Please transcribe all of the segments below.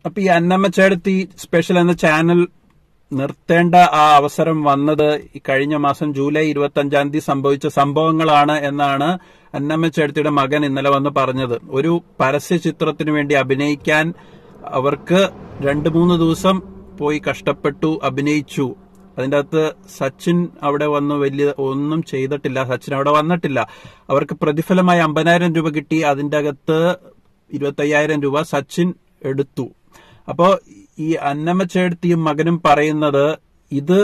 അപ്പൊ ഈ അന്നമ്മ ചേടത്തി സ്പെഷ്യൽ എന്ന ചാനൽ നിർത്തേണ്ട ആ അവസരം വന്നത് ഈ കഴിഞ്ഞ മാസം ജൂലൈ ഇരുപത്തി അഞ്ചാം തീയതി സംഭവിച്ച സംഭവങ്ങളാണ് എന്നാണ് അന്നമ്മ ചേടത്തിയുടെ മകൻ ഇന്നലെ വന്ന് പറഞ്ഞത് ഒരു പരസ്യ ചിത്രത്തിനു വേണ്ടി അഭിനയിക്കാൻ അവർക്ക് രണ്ടു മൂന്ന് ദിവസം പോയി കഷ്ടപ്പെട്ടു അഭിനയിച്ചു അതിന്റെ അകത്ത് സച്ചിൻ അവിടെ വന്ന് വലിയ ഒന്നും ചെയ്തിട്ടില്ല സച്ചിൻ അവിടെ വന്നിട്ടില്ല അവർക്ക് പ്രതിഫലമായി അമ്പതിനായിരം രൂപ കിട്ടി അതിന്റെ അകത്ത് ഇരുപത്തയ്യായിരം രൂപ സച്ചിൻ എടുത്തു അപ്പോ ഈ അന്നമ്മ ചേട്ടത്തിയും മകനും പറയുന്നത് ഇത്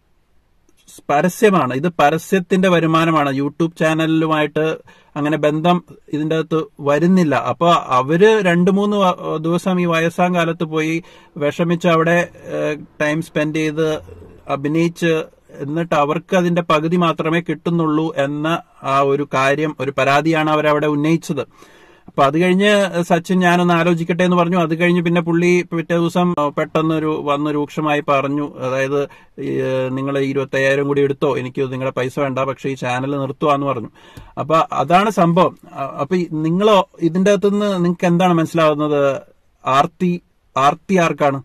പരസ്യമാണ് ഇത് പരസ്യത്തിന്റെ വരുമാനമാണ് യൂട്യൂബ് ചാനലുമായിട്ട് അങ്ങനെ ബന്ധം ഇതിന്റെ അകത്ത് വരുന്നില്ല അപ്പൊ അവര് രണ്ടു മൂന്ന് വ- ദിവസം ഈ വയസ്സാം കാലത്ത് പോയി വിഷമിച്ച് അവിടെ ടൈം സ്പെൻഡ് ചെയ്ത് അഭിനയിച്ച് എന്നിട്ട് അവർക്ക് അതിന്റെ പകുതി മാത്രമേ കിട്ടുന്നുള്ളൂ എന്ന ആ ഒരു കാര്യം ഒരു പരാതിയാണ് അവരവിടെ ഉന്നയിച്ചത് അപ്പൊ അത് കഴിഞ്ഞ് സച്ചിൻ ഞാനൊന്ന് ആലോചിക്കട്ടെ എന്ന് പറഞ്ഞു അത് കഴിഞ്ഞ് പിന്നെ പുള്ളി പിറ്റേ ദിവസം പെട്ടെന്നൊരു വന്ന് രൂക്ഷമായി പറഞ്ഞു അതായത് നിങ്ങൾ ഇരുപത്തയ്യായിരം കൂടി എടുത്തോ എനിക്ക് നിങ്ങളുടെ പൈസ വേണ്ട പക്ഷെ ഈ ചാനൽ നിർത്തുവാന്ന് പറഞ്ഞു അപ്പൊ അതാണ് സംഭവം അ- അപ്പൊ നിങ്ങൾ ഇതിന്റെ അകത്തുനിന്ന് നിങ്ങൾക്ക് എന്താണ് മനസ്സിലാവുന്നത് ആർത്തി ആർത്തി ആർക്കാണ്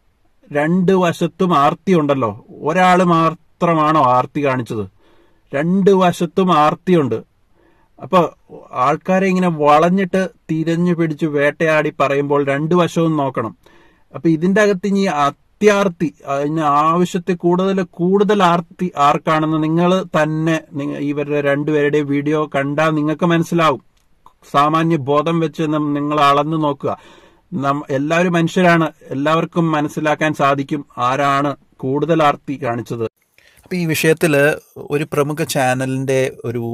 രണ്ട് വശത്തും ആർത്തി ഉണ്ടല്ലോ ഒരാള് മാത്രമാണോ ആർത്തി കാണിച്ചത് രണ്ട് വശത്തും ആർത്തിയുണ്ട് അപ്പൊ ആൾക്കാരെ ഇങ്ങനെ വളഞ്ഞിട്ട് തിരഞ്ഞു പിടിച്ച് വേട്ടയാടി പറയുമ്പോൾ രണ്ടു വശവും നോക്കണം അപ്പൊ ഇതിന്റെ അകത്ത് ഇനി അത്യാർത്തി അതിന് ആവശ്യത്തിൽ കൂടുതൽ കൂടുതൽ ആർത്തി ആർക്കാണെന്ന് നിങ്ങൾ തന്നെ നിങ്ങ- ഇവരുടെ രണ്ടുപേരുടെ വീഡിയോ കണ്ടാൽ നിങ്ങൾക്ക് മനസ്സിലാവും സാമാന്യ ബോധം വെച്ച് നം- നിങ്ങൾ അളന്നു നോക്കുക നം- എല്ലാവരും മനുഷ്യരാണ് എല്ലാവർക്കും മനസ്സിലാക്കാൻ സാധിക്കും ആരാണ് കൂടുതൽ ആർത്തി കാണിച്ചത് അപ്പോൾ ഈ വിഷയത്തിൽ ഒരു പ്രമുഖ ചാനലിൻ്റെ ഒരു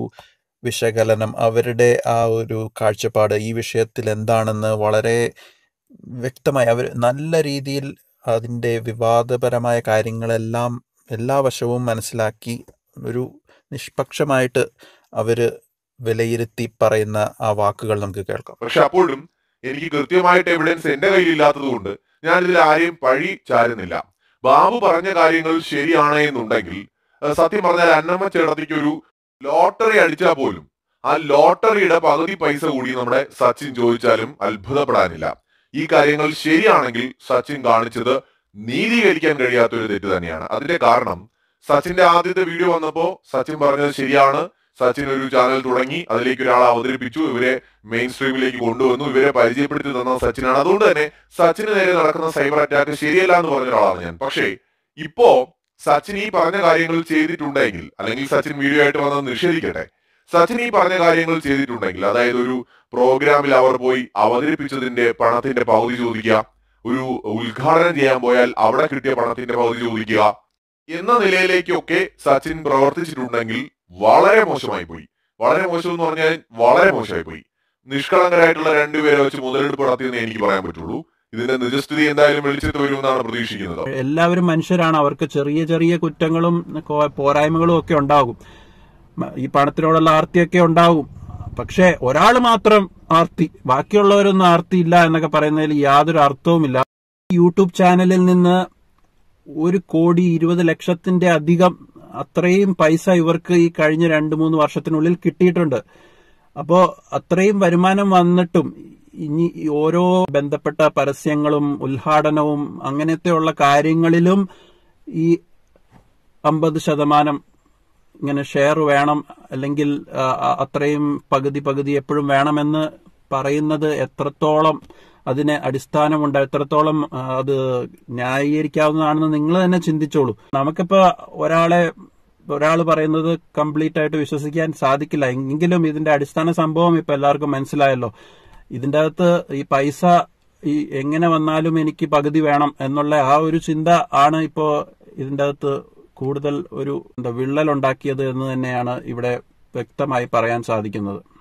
വിശകലനം അവരുടെ ആ ഒരു കാഴ്ചപ്പാട് ഈ വിഷയത്തിൽ എന്താണെന്ന് വളരെ വ്യക്തമായി അവർ നല്ല രീതിയിൽ അതിൻ്റെ വിവാദപരമായ കാര്യങ്ങളെല്ലാം എല്ലാ വശവും മനസ്സിലാക്കി ഒരു നിഷ്പക്ഷമായിട്ട് അവർ വിലയിരുത്തി പറയുന്ന ആ വാക്കുകൾ നമുക്ക് കേൾക്കാം പക്ഷെ അപ്പോഴും എനിക്ക് കൃത്യമായിട്ട് എവിഡൻസ് എന്റെ കയ്യിൽ ഇല്ലാത്തത് കൊണ്ട് ഞാൻ ഇതിൽ ആരെയും പഴി ചാരുന്നില്ല ബാബു പറഞ്ഞ കാര്യങ്ങൾ ശരിയാണ് എന്നുണ്ടെങ്കിൽ അഹ് സത്യം പറഞ്ഞാൽ അന്നമ്മ ചേട്ടത്തിക്ക് ഒരു ലോട്ടറി അടിച്ചാൽ പോലും ആ ലോട്ടറിയുടെ പകുതി പൈസ കൂടി നമ്മുടെ സച്ചിൻ ചോദിച്ചാലും അത്ഭുതപ്പെടാനില്ല ഈ കാര്യങ്ങൾ ശരിയാണെങ്കിൽ സച്ചിൻ കാണിച്ചത് നീതീകരിക്കാൻ കഴിയാത്ത ഒരു തെറ്റ് തന്നെയാണ് അതിന്റെ കാരണം സച്ചിന്റെ ആദ്യത്തെ വീഡിയോ വന്നപ്പോ സച്ചിൻ പറഞ്ഞത് ശരിയാണ് സച്ചിൻ ഒരു ചാനൽ തുടങ്ങി അതിലേക്ക് ഒരാളെ അവതരിപ്പിച്ചു ഇവരെ മെയിൻ സ്ട്രീമിലേക്ക് കൊണ്ടുവന്നു ഇവരെ പരിചയപ്പെടുത്തി തന്ന സച്ചിനാണ് അതുകൊണ്ട് തന്നെ സച്ചിന് നേരെ നടക്കുന്ന സൈബർ അറ്റാക്ക് ശരിയല്ല എന്ന് പറഞ്ഞ ഒരാളാണ് ഞാൻ പക്ഷേ ഇപ്പോ സച്ചിൻ ഈ പറഞ്ഞ കാര്യങ്ങൾ ചെയ്തിട്ടുണ്ടെങ്കിൽ അല്ലെങ്കിൽ സച്ചിൻ വീഡിയോ ആയിട്ട് വന്നത് നിഷേധിക്കട്ടെ സച്ചിൻ ഈ പറഞ്ഞ കാര്യങ്ങൾ ചെയ്തിട്ടുണ്ടെങ്കിൽ അതായത് ഒരു പ്രോഗ്രാമിൽ അവർ പോയി അവതരിപ്പിച്ചതിന്റെ പണത്തിന്റെ പകുതി ചോദിക്കുക ഒരു ഉദ്ഘാടനം ചെയ്യാൻ പോയാൽ അവിടെ കിട്ടിയ പണത്തിന്റെ പകുതി ചോദിക്കുക എന്ന നിലയിലേക്കൊക്കെ സച്ചിൻ പ്രവർത്തിച്ചിട്ടുണ്ടെങ്കിൽ വളരെ മോശമായി പോയി വളരെ മോശം എന്ന് പറഞ്ഞാൽ വളരെ മോശമായി പോയി നിഷ്കളങ്കരായിട്ടുള്ള രണ്ടുപേരെ വെച്ച് മുതലെടുപ്പ് നടത്തിയെന്ന് എനിക്ക് പറയാൻ പറ്റുള്ളൂ ഇതിന്റെ നിജസ്ഥിതി എന്തായാലും വെളിച്ചത്ത് വരുമെന്നാണ് പ്രതീക്ഷിക്കുന്നത് എല്ലാവരും മനുഷ്യരാണ് അവർക്ക് ചെറിയ ചെറിയ കുറ്റങ്ങളും കോ- പോരായ്മകളും ഒക്കെ ഉണ്ടാകും മ- ഈ പണത്തിനോടുള്ള ആർത്തിയൊക്കെ ഉണ്ടാകും പക്ഷെ ഒരാൾ മാത്രം ആർത്തി ബാക്കിയുള്ളവരൊന്നും ആർത്തി ഇല്ല എന്നൊക്കെ പറയുന്നതിൽ യാതൊരു അർത്ഥവുമില്ല യൂട്യൂബ് ചാനലിൽ നിന്ന് ഒരു കോടി ഇരുപത് ലക്ഷത്തിന്റെ അധികം അത്രയും പൈസ ഇവർക്ക് ഈ കഴിഞ്ഞ രണ്ട് മൂന്ന് വർഷത്തിനുള്ളിൽ കിട്ടിയിട്ടുണ്ട് അപ്പോ അത്രയും വരുമാനം വന്നിട്ടും ഇനി ഈ ഓരോ ബന്ധപ്പെട്ട പരസ്യങ്ങളും ഉദ്ഘാടനവും അങ്ങനത്തെയുള്ള കാര്യങ്ങളിലും ഈ അമ്പത് ശതമാനം ഇങ്ങനെ ഷെയർ വേണം അല്ലെങ്കിൽ ആ, ആ, അത്രയും പകുതി പകുതി എപ്പോഴും വേണമെന്ന് പറയുന്നത് എത്രത്തോളം അതിന് അടിസ്ഥാനമുണ്ട് എത്രത്തോളം ആ, അത് ന്യായീകരിക്കാവുന്നതാണെന്ന് നിങ്ങൾ തന്നെ ചിന്തിച്ചോളൂ നമുക്കിപ്പോ ഒരാളെ ഒരാൾ പറയുന്നത് കംപ്ലീറ്റ് ആയിട്ട് വിശ്വസിക്കാൻ സാധിക്കില്ല എങ്കിലും ഇതിന്റെ അടിസ്ഥാന സംഭവം ഇപ്പൊ എല്ലാവർക്കും മനസ്സിലായല്ലോ ഇതിന്റെ അകത്ത് ഈ പൈസ ഈ എങ്ങനെ വന്നാലും എനിക്ക് പകുതി വേണം എന്നുള്ള ആ ഒരു ചിന്ത ആണ് ഇപ്പോ ഇതിന്റെ അകത്ത് കൂടുതൽ ഒരു എന്താ വിള്ളൽ ഉണ്ടാക്കിയത് എന്ന് തന്നെയാണ് ഇവിടെ വ്യക്തമായി പറയാൻ സാധിക്കുന്നത്